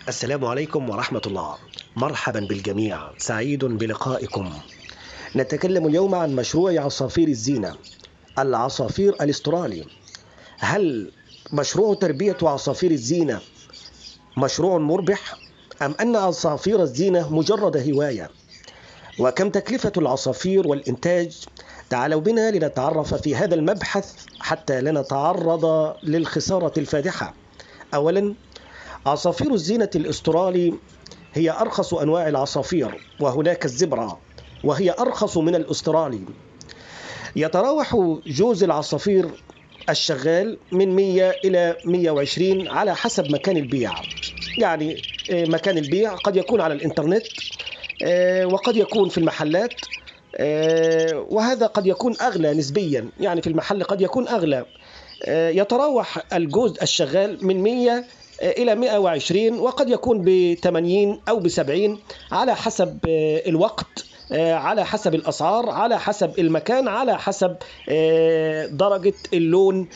السلام عليكم ورحمة الله مرحبا بالجميع سعيد بلقائكم نتكلم اليوم عن مشروع عصافير الزينة العصافير الاسترالي هل مشروع تربية عصافير الزينة مشروع مربح أم أن عصافير الزينة مجرد هواية وكم تكلفة العصافير والإنتاج تعالوا بنا لنتعرف في هذا المبحث حتى لا نتعرض للخسارة الفادحة أولا عصافير الزينة الأسترالي هي أرخص أنواع العصافير وهناك الزبرة وهي أرخص من الأسترالي يتراوح جوز العصافير الشغال من 100 إلى 120 على حسب مكان البيع يعني مكان البيع قد يكون على الإنترنت وقد يكون في المحلات وهذا قد يكون أغلى نسبيا يعني في المحل قد يكون أغلى يتراوح الجوز الشغال من 100 إلى 120 وقد يكون ب 80 أو ب 70 على حسب الوقت على حسب الأسعار على حسب المكان على حسب درجة اللون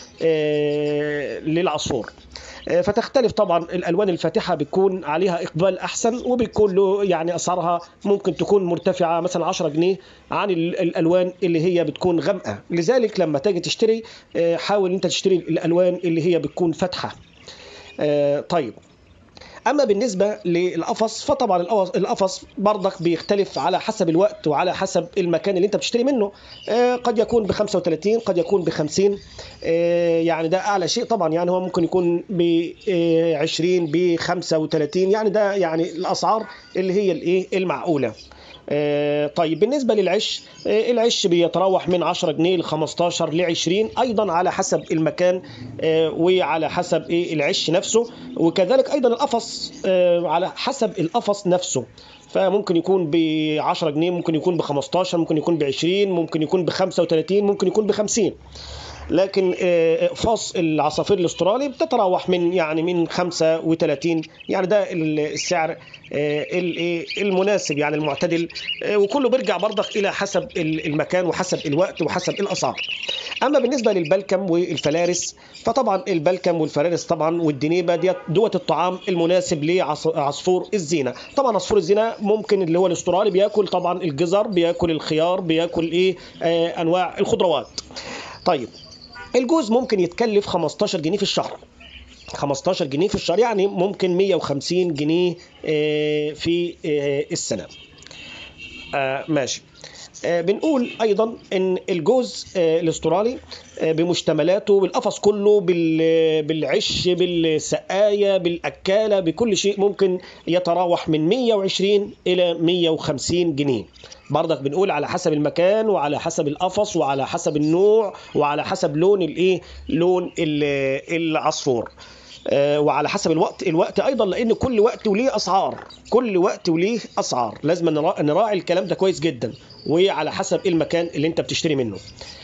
للعصفور فتختلف طبعا الالوان الفاتحه بيكون عليها اقبال احسن وبيكون له يعني اسعارها ممكن تكون مرتفعه مثلا 10 جنيه عن الالوان اللي هي بتكون غامقه لذلك لما تيجي تشتري حاول انت تشتري الالوان اللي هي بتكون فاتحه طيب اما بالنسبه للقفص فطبعا القفص برضك بيختلف على حسب الوقت وعلى حسب المكان اللي انت بتشتري منه قد يكون ب 35 قد يكون ب 50 يعني ده اعلى شيء طبعا يعني هو ممكن يكون ب 20 ب 35 يعني ده يعني الاسعار اللي هي الايه المعقوله طيب بالنسبة للعش العش بيتراوح من 10 جنيه ل 15 ل 20 أيضا على حسب المكان وعلى حسب العش نفسه وكذلك أيضا القفص على حسب القفص نفسه فممكن يكون ب 10 جنيه ممكن يكون ب 15 ممكن يكون ب 20 ممكن يكون ب 35 ممكن يكون ب 50 لكن فص العصافير الاسترالي بتتراوح من يعني من 35 يعني ده السعر المناسب يعني المعتدل وكله بيرجع برضك الى حسب المكان وحسب الوقت وحسب الاسعار اما بالنسبه للبلكم والفلارس فطبعا البلكم والفلارس طبعا والدنيبه ديت دوت الطعام المناسب لعصفور الزينه طبعا عصفور الزينه ممكن اللي هو الاسترالي بياكل طبعا الجزر بياكل الخيار بياكل ايه آه انواع الخضروات طيب الجوز ممكن يتكلف 15 جنيه في الشهر 15 جنيه في الشهر يعني ممكن 150 جنيه في السنة ماشي بنقول ايضا ان الجوز الاسترالي بمشتملاته بالقفص كله بالعش بالسقايه بالاكاله بكل شيء ممكن يتراوح من 120 الى 150 جنيه برضك بنقول على حسب المكان وعلى حسب القفص وعلى حسب النوع وعلى حسب لون الايه لون العصفور وعلى حسب الوقت الوقت ايضا لان كل وقت وليه اسعار كل وقت وليه اسعار لازم نراعي الكلام ده كويس جدا وعلى حسب المكان اللي انت بتشتري منه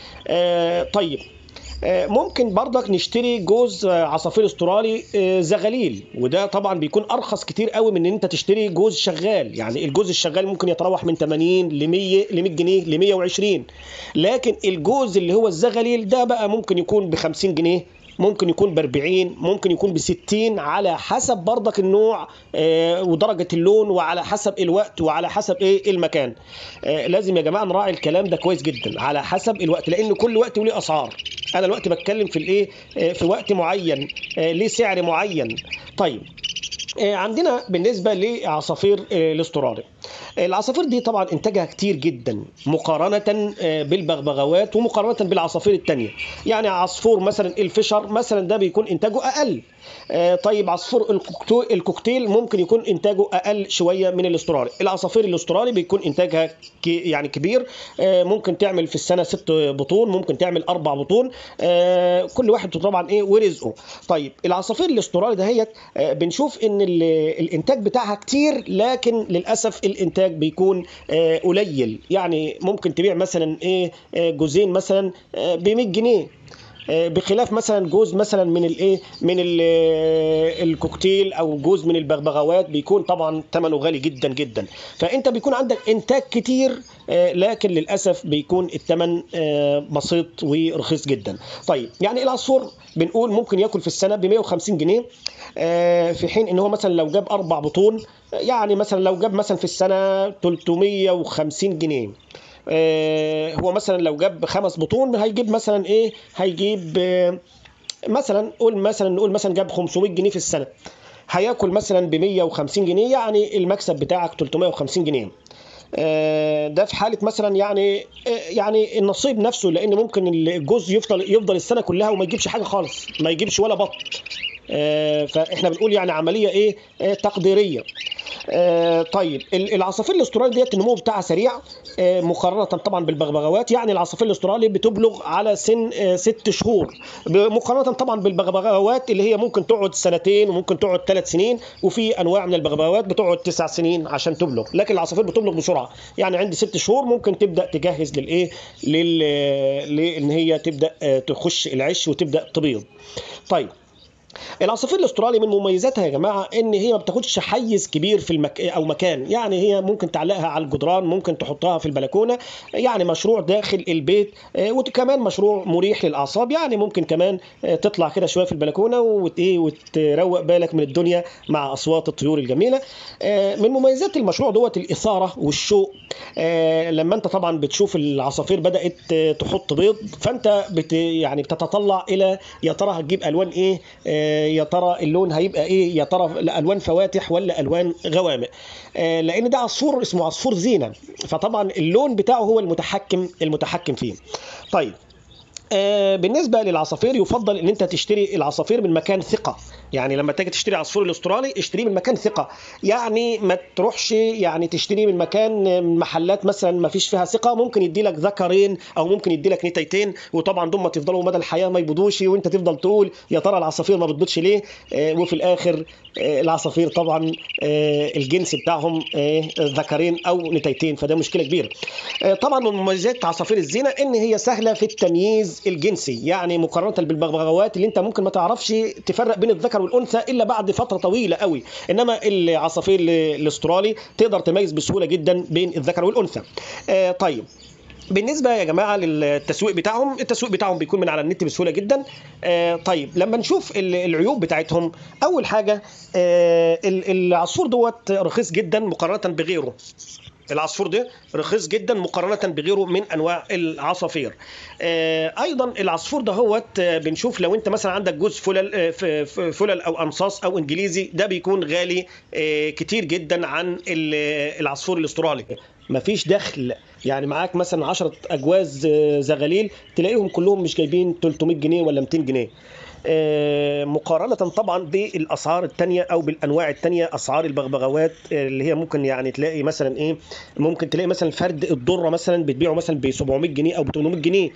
طيب ممكن برضك نشتري جوز عصافير استرالي زغاليل وده طبعا بيكون ارخص كتير قوي من ان انت تشتري جوز شغال يعني الجوز الشغال ممكن يتراوح من 80 ل 100 ل 100 جنيه ل 120 لكن الجوز اللي هو الزغاليل ده بقى ممكن يكون ب 50 جنيه ممكن يكون ب 40 ممكن يكون ب 60 على حسب برضك النوع آه ودرجه اللون وعلى حسب الوقت وعلى حسب ايه المكان آه لازم يا جماعه نراعي الكلام ده كويس جدا على حسب الوقت لان كل وقت وليه اسعار انا الوقت بتكلم في الايه آه في وقت معين ليه سعر معين طيب عندنا بالنسبة لعصافير الاسترالي العصافير دي طبعا انتاجها كتير جدا مقارنة بالبغبغاوات ومقارنة بالعصافير التانية يعني عصفور مثلا الفشر مثلا ده بيكون انتاجه اقل طيب عصفور الكوكتيل ممكن يكون انتاجه اقل شويه من الاسترالي العصافير الاسترالي بيكون انتاجها يعني كبير ممكن تعمل في السنه ست بطون ممكن تعمل اربع بطون كل واحد طبعا ايه ورزقه طيب العصافير الاسترالي دهيت بنشوف ان الانتاج بتاعها كتير لكن للاسف الانتاج بيكون قليل يعني ممكن تبيع مثلا ايه جوزين مثلا ب 100 جنيه آه، بخلاف مثلا جوز مثلا من الايه من ال- آه، الكوكتيل او جوز من البغبغاوات بيكون طبعا ثمنه غالي جدا جدا فانت بيكون عندك انتاج كتير آه، لكن للاسف بيكون الثمن آه، بسيط ورخيص جدا طيب يعني العصفور بنقول ممكن ياكل في السنه ب 150 جنيه آه، في حين ان هو مثلا لو جاب اربع بطون يعني مثلا لو جاب مثلا في السنه 350 جنيه آه، هو مثلا لو جاب خمس بطون هيجيب مثلا ايه هيجيب آه، مثلا قول مثلا نقول مثلا جاب 500 جنيه في السنه هياكل مثلا ب 150 جنيه يعني المكسب بتاعك 350 جنيه آه، ده في حاله مثلا يعني آه، يعني النصيب نفسه لان ممكن الجوز يفضل يفضل السنه كلها وما يجيبش حاجه خالص ما يجيبش ولا بط آه، فاحنا بنقول يعني عمليه ايه آه، تقديريه آه، طيب ال- العصافير الاسترالي ديت النمو بتاعها سريع آه، مقارنه طبعا بالبغبغاوات يعني العصافير الاسترالي بتبلغ على سن آه، ست شهور ب- مقارنه طبعا بالبغبغاوات اللي هي ممكن تقعد سنتين وممكن تقعد ثلاث سنين وفي انواع من البغبغاوات بتقعد تسع سنين عشان تبلغ لكن العصافير بتبلغ بسرعه يعني عندي ست شهور ممكن تبدا تجهز للايه لل لان هي تبدا آه، تخش العش وتبدا تبيض طيب العصافير الاسترالي من مميزاتها يا جماعه ان هي ما بتاخدش حيز كبير في المك... او مكان يعني هي ممكن تعلقها على الجدران ممكن تحطها في البلكونه يعني مشروع داخل البيت آه، وكمان مشروع مريح للاعصاب يعني ممكن كمان آه، تطلع كده شويه في البلكونه وت... إيه وتروق بالك من الدنيا مع اصوات الطيور الجميله آه، من مميزات المشروع دوت الاثاره والشوق آه، لما انت طبعا بتشوف العصافير بدات آه، تحط بيض فانت بت... يعني بتتطلع الى يا ترى هتجيب الوان ايه آه، يا ترى اللون هيبقى ايه يا ترى الوان فواتح ولا الوان غوامق آه، لان ده عصفور اسمه عصفور زينه فطبعا اللون بتاعه هو المتحكم المتحكم فيه طيب آه، بالنسبه للعصافير يفضل ان انت تشتري العصافير من مكان ثقه يعني لما تيجي تشتري عصفور الاسترالي اشتريه من مكان ثقه يعني ما تروحش يعني تشتريه من مكان من محلات مثلا ما فيش فيها ثقه ممكن يدي لك ذكرين او ممكن يدي لك نتايتين وطبعا دول ما تفضلوا مدى الحياه ما يبيضوش وانت تفضل تقول يا ترى العصافير ما بتبيضش ليه آه، وفي الاخر آه، العصافير طبعا آه، الجنس بتاعهم آه، ذكرين او نتايتين فده مشكله كبيره آه، طبعا من مميزات عصافير الزينه ان هي سهله في التمييز الجنسي يعني مقارنه بالبغبغاوات اللي انت ممكن ما تعرفش تفرق بين الذكر والانثى الا بعد فتره طويله قوي انما العصافير ال- الاسترالي تقدر تميز بسهوله جدا بين الذكر والانثى آه، طيب بالنسبه يا جماعه للتسويق بتاعهم التسويق بتاعهم بيكون من على النت بسهوله جدا آه طيب لما نشوف ال- العيوب بتاعتهم اول حاجه آه ال- العصفور دوت رخيص جدا مقارنه بغيره العصفور ده رخيص جدا مقارنة بغيره من أنواع العصافير آه، أيضا العصفور ده هو بنشوف لو أنت مثلا عندك جوز فلل آه، ف- ف- فلل أو أنصاص أو إنجليزي ده بيكون غالي آه، كتير جدا عن ال- العصفور الأسترالي مفيش دخل يعني معاك مثلا 10 أجواز آه، زغاليل تلاقيهم كلهم مش جايبين 300 جنيه ولا 200 جنيه آه، مقارنة طبعا بالأسعار التانية أو بالأنواع التانية أسعار البغبغاوات آه، اللي هي ممكن يعني تلاقي مثلا إيه ممكن تلاقي مثلا فرد الضرة مثلا بتبيعه مثلا ب 700 جنيه أو ب 800 جنيه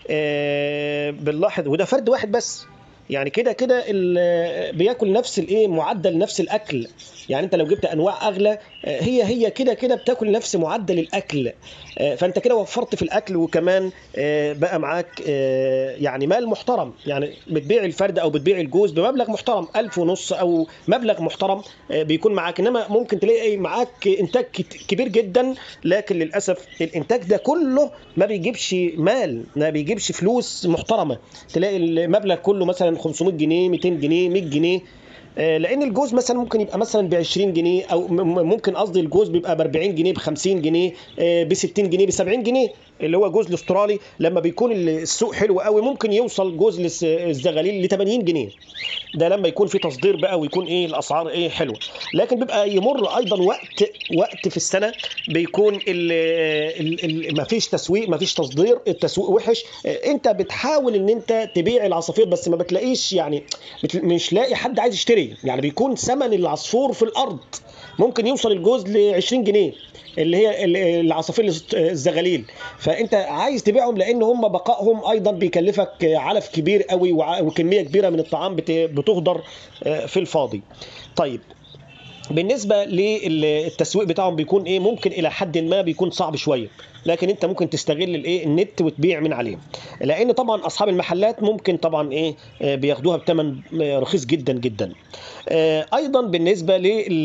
آه، بنلاحظ وده فرد واحد بس يعني كده كده ال- بياكل نفس الايه معدل نفس الاكل يعني انت لو جبت انواع اغلى آه، هي هي كده كده بتاكل نفس معدل الاكل آه، فانت كده وفرت في الاكل وكمان آه، بقى معاك آه، يعني مال محترم يعني بتبيع الفرد او بتبيع الجوز بمبلغ محترم ألف ونص او مبلغ محترم آه، بيكون معاك انما ممكن تلاقي معاك انتاج كت- كبير جدا لكن للاسف الانتاج ده كله ما بيجيبش مال ما بيجيبش فلوس محترمه تلاقي المبلغ كله مثلا 500 جنيه 200 جنيه 100 جنيه آه، لان الجوز مثلا ممكن يبقى مثلا ب 20 جنيه او م- م- ممكن قصدي الجوز بيبقى ب 40 جنيه ب 50 جنيه ب 60 جنيه ب 70 جنيه اللي هو جوز الاسترالي لما بيكون السوق حلو قوي ممكن يوصل جوز للس- الزغاليل ل 80 جنيه ده لما يكون في تصدير بقى ويكون ايه الاسعار ايه حلوه لكن بيبقى يمر ايضا وقت وقت في السنه بيكون ال ال ال ما فيش تسويق ما فيش تصدير التسويق وحش آه، انت بتحاول ان انت تبيع العصافير بس ما بتلاقيش يعني بت- مش لاقي حد عايز يشتري يعني بيكون ثمن العصفور في الارض ممكن يوصل الجوز ل 20 جنيه اللي هي ال- العصافير الز- الزغاليل فانت عايز تبيعهم لان هم بقائهم ايضا بيكلفك علف كبير قوي وع- وكميه كبيره من الطعام بت- بتهدر آه، في الفاضي طيب بالنسبه للتسويق بتاعهم بيكون ايه ممكن الى حد ما بيكون صعب شويه لكن انت ممكن تستغل الايه النت وتبيع من عليه لان طبعا اصحاب المحلات ممكن طبعا ايه آه، بياخدوها بثمن آه، رخيص جدا جدا آه، ايضا بالنسبه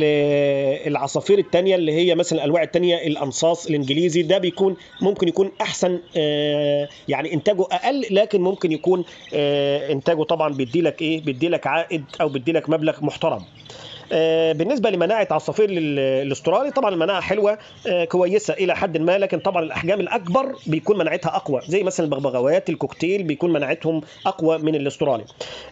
للعصافير الثانيه اللي هي مثلا الانواع الثانيه الانصاص الانجليزي ده بيكون ممكن يكون احسن آه، يعني انتاجه اقل لكن ممكن يكون آه، انتاجه طبعا بيدي لك ايه بيدي لك عائد او بيدي لك مبلغ محترم آه، بالنسبه لمناعه عصافير ال- الاسترالي طبعا المناعه حلوه آه، كويسه الى حد ما لكن طبعا الاحجام الاكبر بيكون مناعتها اقوى زي مثلا البغبغاوات الكوكتيل بيكون مناعتهم اقوى من الاسترالي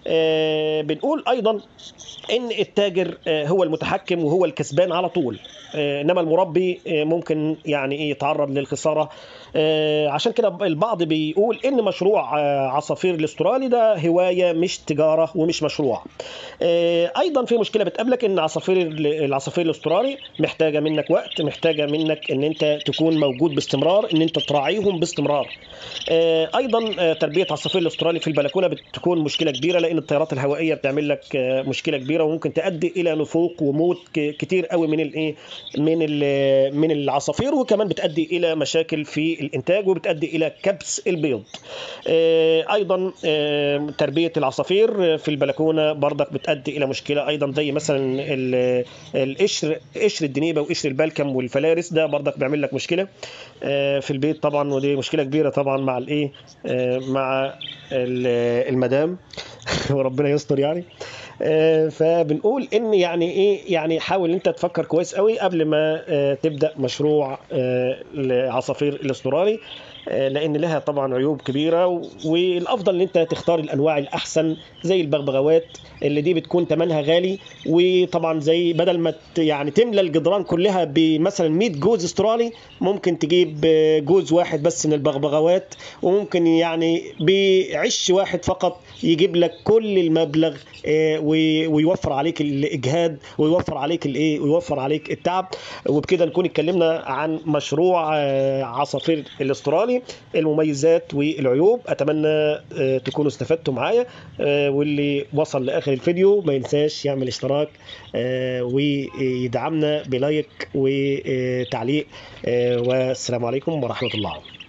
آه، بنقول ايضا ان التاجر آه، هو المتحكم وهو الكسبان على طول آه، انما المربي آه، ممكن يعني ايه يتعرض للخساره آه، عشان كده البعض بيقول ان مشروع آه، عصافير الاسترالي ده هوايه مش تجاره ومش مشروع آه، ايضا في مشكله بتقابلك ان عصافير ال- العصافير الاسترالي محتاجه منك وقت محتاجه منك ان انت تكون موجود باستمرار ان انت تراعيهم باستمرار آه، ايضا آه، تربيه عصافير الاسترالي في البلكونه بتكون مشكله كبيره لان الطيارات الهوائيه بتعمل لك آه، مشكله كبيره وممكن تؤدي الى نفوق وموت ك- كتير قوي من الايه من ال- من العصافير وكمان بتؤدي الى مشاكل في الانتاج وبتؤدي الى كبس البيض آه، ايضا آه، تربيه العصافير في البلكونه برضك بتؤدي الى مشكله ايضا زي مثلا ال- القشر قشر الدنيبه وقشر البلكم والفلارس ده برضك بيعمل لك مشكله آه، في البيت طبعا ودي مشكله كبيره طبعا مع الايه آه، مع ال- المدام وربنا يستر يعني آه، فبنقول ان يعني ايه يعني حاول انت تفكر كويس قوي قبل ما آه، تبدا مشروع آه، العصافير الاسترالي آه، لان لها طبعا عيوب كبيره و- والافضل ان انت تختار الانواع الاحسن زي البغبغاوات اللي دي بتكون ثمنها غالي وطبعا زي بدل ما ت- يعني تملى الجدران كلها بمثلا 100 جوز استرالي ممكن تجيب آه، جوز واحد بس من البغبغاوات وممكن يعني بعش واحد فقط يجيب لك كل المبلغ آه، وي- ويوفر عليك الاجهاد ويوفر عليك الايه ويوفر عليك التعب وبكده نكون اتكلمنا عن مشروع آه، عصافير الاسترالي المميزات والعيوب اتمنى آه، تكونوا استفدتوا معايا آه، واللي وصل لاخر الفيديو ما ينساش يعمل اشتراك آه، ويدعمنا بلايك وتعليق آه، والسلام عليكم ورحمه الله